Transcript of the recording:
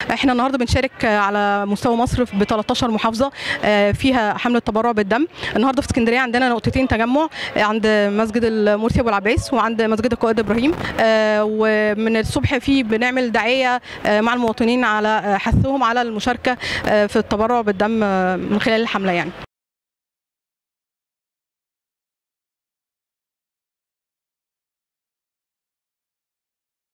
احنا النهارده بنشارك على مستوى مصر ب 13 محافظه آه، فيها حمله تبرع بالدم النهارده في اسكندريه عندنا نقطتين تجمع عند مسجد المرسي ابو العباس وعند مسجد القائد ابراهيم آه، ومن الصبح فيه بنعمل دعايه آه، مع المواطنين على آه، حثهم على المشاركه آه، في التبرع بالدم آه، من خلال الحمله يعني